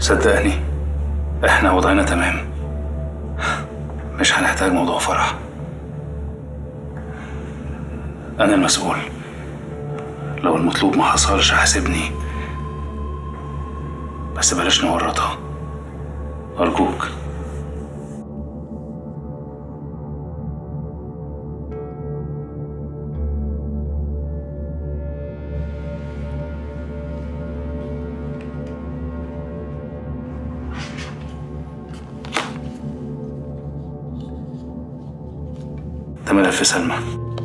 صدقني احنا وضعنا تمام مش هنحتاج موضوع فرح انا المسؤول لو المطلوب ما حصلش حاسبني بس بلاش نورطها ارجوك ده ملف سلمى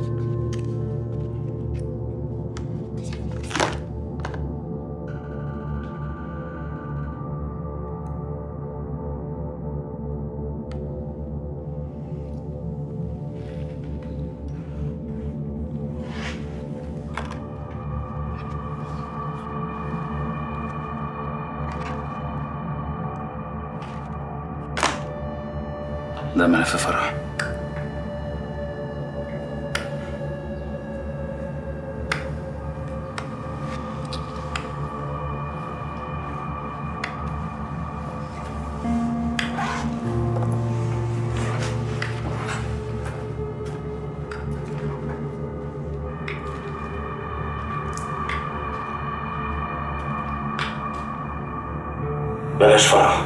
ده ملف فرح بلاش فرح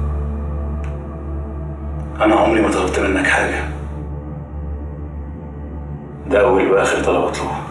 أنا عمري ما طلبت منك حاجة ده أول وآخر طلب أطلبه